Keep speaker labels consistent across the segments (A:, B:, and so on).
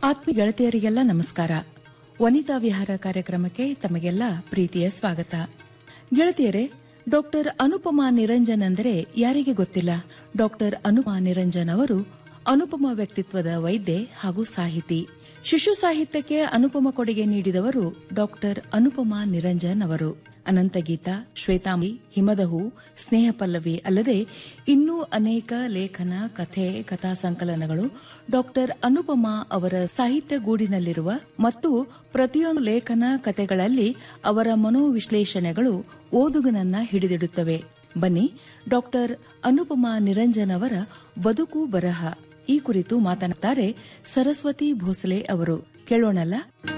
A: ಆತ್ಮೀಯ ಗೆಳತಿಯರಿಗೆಲ್ಲ ನಮಸ್ಕಾರ ವನಿತಾ ವಿಹಾರ ಕಾರ್ಯಕ್ರಮಕ್ಕೆ ತಮಗೆಲ್ಲ ಪ್ರೀತಿಯ ಸ್ವಾಗತ ಗೆಳತಿಯರೇ ಡಾಕ್ಟರ್ ಅನುಪಮಾ ನಿರಂಜನ್ ಅಂದರೆ ಯಾರಿಗೆ ಗೊತ್ತಿಲ್ಲ ಡಾಕ್ಟರ್ ಅನುಪಮಾ ನಿರಂಜನ್ ಅವರು ಅನುಪಮ ವ್ಯಕ್ತಿತ್ವದ ವೈದ್ಯೆ ಹಾಗೂ ಸಾಹಿತಿ ಶಿಶು ಸಾಹಿತ್ಯಕ್ಕೆ ಅನುಪಮ ಕೊಡುಗೆ ನೀಡಿದವರು ಡಾಕ್ಟರ್ ಅನುಪಮಾ ನಿರಂಜನ್ ಅವರು ಅನಂತಗೀತ ಶ್ವೇತಾಂಬಿ ಹಿಮದಹು ಸ್ನೇಹ ಪಲ್ಲವಿ ಅಲ್ಲದೆ ಇನ್ನೂ ಅನೇಕ ಲೇಖನ ಕಥೆ ಕಥಾ ಸಂಕಲನಗಳು ಡಾಕ್ಟರ್ ಅನುಪಮಾ ಅವರ ಸಾಹಿತ್ಯ ಗೂಡಿನಲ್ಲಿರುವ ಮತ್ತು ಪ್ರತಿಯೊಂದು ಲೇಖನ ಕಥೆಗಳಲ್ಲಿ ಅವರ ಮನೋವಿಶ್ಲೇಷಣೆಗಳು ಓದುಗನನ್ನ ಹಿಡಿದಿಡುತ್ತವೆ ಬನ್ನಿ ಡಾಕ್ಟರ್ ಅನುಪಮಾ ನಿರಂಜನ್ ಅವರ ಬದುಕು ಬರಹ ಈ ಕುರಿತು ಮಾತನಾಡುತ್ತಾರೆ ಸರಸ್ವತಿ ಭೋಸಲೆ ಅವರು ಕೇಳೋಣಲ್ಲ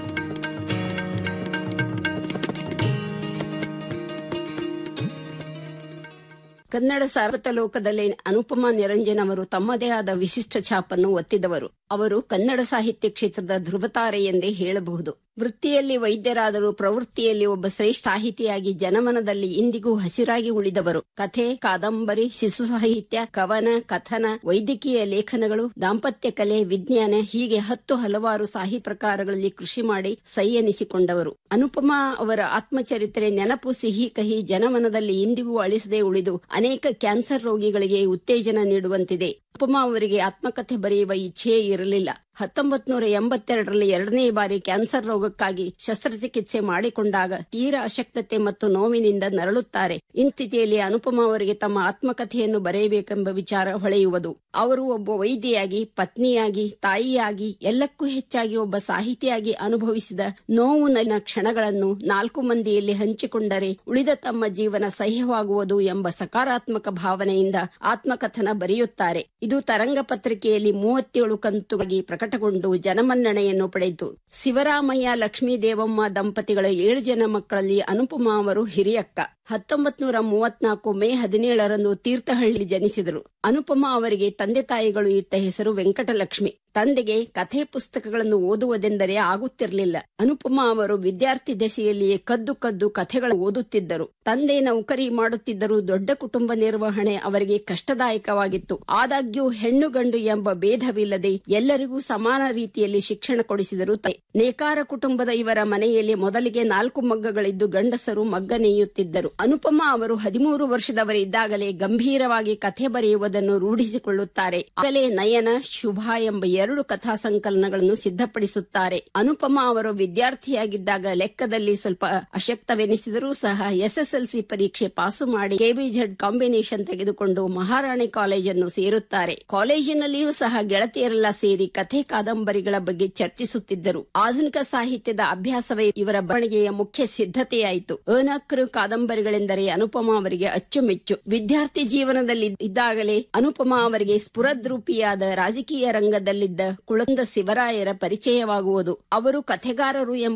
B: ಕನ್ನಡ ಸಾರ್ವತಲೋಕದಲ್ಲಿ ಅನುಪಮಾ ನಿರಂಜನ್ ಅವರು ತಮ್ಮದೇ ಆದ ವಿಶಿಷ್ಟ ಛಾಪನ್ನು ಒತ್ತಿದವರು ಅವರು ಕನ್ನಡ ಸಾಹಿತ್ಯ ಕ್ಷೇತ್ರದ ಧ್ರುವತಾರೆ ಎಂದೇ ಹೇಳಬಹುದು ವೃತ್ತಿಯಲ್ಲಿ ವೈದ್ಯರಾದರೂ ಪ್ರವೃತ್ತಿಯಲ್ಲಿ ಒಬ್ಬ ಶ್ರೇಷ್ಠ ಸಾಹಿತಿಯಾಗಿ ಜನಮನದಲ್ಲಿ ಇಂದಿಗೂ ಹಸಿರಾಗಿ ಉಳಿದವರು ಕಥೆ ಕಾದಂಬರಿ ಶಿಶು ಸಾಹಿತ್ಯ ಕವನ ಕಥನ ವೈದ್ಯಕೀಯ ಲೇಖನಗಳು ದಾಂಪತ್ಯ ಕಲೆ ವಿಜ್ಞಾನ ಹೀಗೆ ಹತ್ತು ಹಲವಾರು ಸಾಹಿತ್ಯ ಪ್ರಕಾರಗಳಲ್ಲಿ ಕೃಷಿ ಮಾಡಿ ಸೈ ಎನಿಸಿಕೊಂಡವರು ಅನುಪಮಾ ಅವರ ಆತ್ಮಚರಿತ್ರೆ ನೆನಪು ಸಿಹಿ ಕಹಿ ಜನಮನದಲ್ಲಿ ಇಂದಿಗೂ ಅಳಿಸದೆ ಉಳಿದು ಅನೇಕ ಕ್ಯಾನ್ಸರ್ ರೋಗಿಗಳಿಗೆ ಉತ್ತೇಜನ ನೀಡುವಂತಿದೆ ಅನುಪಮಾ ಅವರಿಗೆ ಆತ್ಮಕಥೆ ಬರೆಯುವ ಇಚ್ಛೆಯೇ ಇರಲಿಲ್ಲ ಹತ್ತೊಂಬತ್ ನೂರ ಎಂಬತ್ತೆರಡರಲ್ಲಿ ಎರಡನೇ ಬಾರಿ ಕ್ಯಾನ್ಸರ್ ರೋಗಕ್ಕಾಗಿ ಶಸ್ತ್ರಚಿಕಿತ್ಸೆ ಮಾಡಿಕೊಂಡಾಗ ತೀರಾ ಅಶಕ್ತತೆ ಮತ್ತು ನೋವಿನಿಂದ ನರಳುತ್ತಾರೆ ಸ್ಥಿತಿಯಲ್ಲಿ ಅನುಪಮಾ ಅವರಿಗೆ ತಮ್ಮ ಆತ್ಮಕಥೆಯನ್ನು ಬರೆಯಬೇಕೆಂಬ ವಿಚಾರ ಹೊಳೆಯುವುದು ಅವರು ಒಬ್ಬ ವೈದ್ಯೆಯಾಗಿ ಪತ್ನಿಯಾಗಿ ತಾಯಿಯಾಗಿ ಎಲ್ಲಕ್ಕೂ ಹೆಚ್ಚಾಗಿ ಒಬ್ಬ ಸಾಹಿತಿಯಾಗಿ ಅನುಭವಿಸಿದ ನೋವು ನನ್ನ ಕ್ಷಣಗಳನ್ನು ನಾಲ್ಕು ಮಂದಿಯಲ್ಲಿ ಹಂಚಿಕೊಂಡರೆ ಉಳಿದ ತಮ್ಮ ಜೀವನ ಸಹ್ಯವಾಗುವುದು ಎಂಬ ಸಕಾರಾತ್ಮಕ ಭಾವನೆಯಿಂದ ಆತ್ಮಕಥನ ಬರೆಯುತ್ತಾರೆ ಇದು ತರಂಗ ಪತ್ರಿಕೆಯಲ್ಲಿ ಮೂವತ್ತೇಳು ಕಂತುಗಾಗಿ ಪ್ರಕಟಗೊಂಡು ಜನಮನ್ನಣೆಯನ್ನು ಪಡೆಯಿತು ಶಿವರಾಮಯ್ಯ ಲಕ್ಷ್ಮೀ ದೇವಮ್ಮ ದಂಪತಿಗಳ ಏಳು ಜನ ಮಕ್ಕಳಲ್ಲಿ ಅನುಪಮಾ ಅವರು ಹಿರಿಯಕ್ಕ ಹತ್ತೊಂಬತ್ ನೂರ ಮೂವತ್ನಾಲ್ಕು ಮೇ ಹದಿನೇಳರಂದು ತೀರ್ಥಹಳ್ಳಿ ಜನಿಸಿದರು ಅನುಪಮಾ ಅವರಿಗೆ ತಂದೆ ತಾಯಿಗಳು ಇಟ್ಟ ಹೆಸರು ವೆಂಕಟಲಕ್ಷ್ಮಿ ತಂದೆಗೆ ಕಥೆ ಪುಸ್ತಕಗಳನ್ನು ಓದುವುದೆಂದರೆ ಆಗುತ್ತಿರಲಿಲ್ಲ ಅನುಪಮಾ ಅವರು ವಿದ್ಯಾರ್ಥಿ ದೆಸೆಯಲ್ಲಿಯೇ ಕದ್ದು ಕದ್ದು ಕಥೆಗಳು ಓದುತ್ತಿದ್ದರು ತಂದೆ ನೌಕರಿ ಮಾಡುತ್ತಿದ್ದರೂ ದೊಡ್ಡ ಕುಟುಂಬ ನಿರ್ವಹಣೆ ಅವರಿಗೆ ಕಷ್ಟದಾಯಕವಾಗಿತ್ತು ಆದಾಗ್ಯೂ ಹೆಣ್ಣು ಗಂಡು ಎಂಬ ಭೇದವಿಲ್ಲದೆ ಎಲ್ಲರಿಗೂ ಸಮಾನ ರೀತಿಯಲ್ಲಿ ಶಿಕ್ಷಣ ಕೊಡಿಸಿದರು ನೇಕಾರ ಕುಟುಂಬದ ಇವರ ಮನೆಯಲ್ಲಿ ಮೊದಲಿಗೆ ನಾಲ್ಕು ಮಗ್ಗಗಳಿದ್ದು ಗಂಡಸರು ಮಗ್ಗ ನೇಯುತ್ತಿದ್ದರು ಅನುಪಮಾ ಅವರು ಹದಿಮೂರು ವರ್ಷದವರಿದ್ದಾಗಲೇ ಗಂಭೀರವಾಗಿ ಕಥೆ ಬರೆಯುವುದನ್ನು ರೂಢಿಸಿಕೊಳ್ಳುತ್ತಾರೆ ಆಗಲೇ ನಯನ ಶುಭ ಎಂಬ ಎರಡು ಕಥಾ ಸಂಕಲನಗಳನ್ನು ಸಿದ್ಧಪಡಿಸುತ್ತಾರೆ ಅನುಪಮಾ ಅವರು ವಿದ್ಯಾರ್ಥಿಯಾಗಿದ್ದಾಗ ಲೆಕ್ಕದಲ್ಲಿ ಸ್ವಲ್ಪ ಅಶಕ್ತವೆನಿಸಿದರೂ ಸಹ ಎಸ್ಎಸ್ಎಲ್ಸಿ ಪರೀಕ್ಷೆ ಪಾಸು ಮಾಡಿ ಕೆಬಿಜೆಡ್ ಕಾಂಬಿನೇಷನ್ ತೆಗೆದುಕೊಂಡು ಮಹಾರಾಣಿ ಕಾಲೇಜನ್ನು ಸೇರುತ್ತಾರೆ ಕಾಲೇಜಿನಲ್ಲಿಯೂ ಸಹ ಗೆಳತಿಯರೆಲ್ಲ ಸೇರಿ ಕಥೆ ಕಾದಂಬರಿಗಳ ಬಗ್ಗೆ ಚರ್ಚಿಸುತ್ತಿದ್ದರು ಆಧುನಿಕ ಸಾಹಿತ್ಯದ ಅಭ್ಯಾಸವೇ ಇವರ ಬರವಣಿಗೆಯ ಮುಖ್ಯ ಸಿದ್ಧತೆಯಾಯಿತು ಅನಕೃ ಕಾದಂಬರಿಗಳೆಂದರೆ ಅನುಪಮಾ ಅವರಿಗೆ ಅಚ್ಚುಮೆಚ್ಚು ವಿದ್ಯಾರ್ಥಿ ಜೀವನದಲ್ಲಿ ಇದ್ದಾಗಲೇ ಅನುಪಮಾ ಅವರಿಗೆ ಸ್ಫುರದ್ರೂಪಿಯಾದ ರಾಜಕೀಯ ರಂಗದಲ್ಲಿದ್ದ ಕುಳಂದ ಶಿವರಾಯರ ಪರಿಚಯವಾಗುವುದು ಅವರು ಕಥೆಗಾರರು ಎಂಬ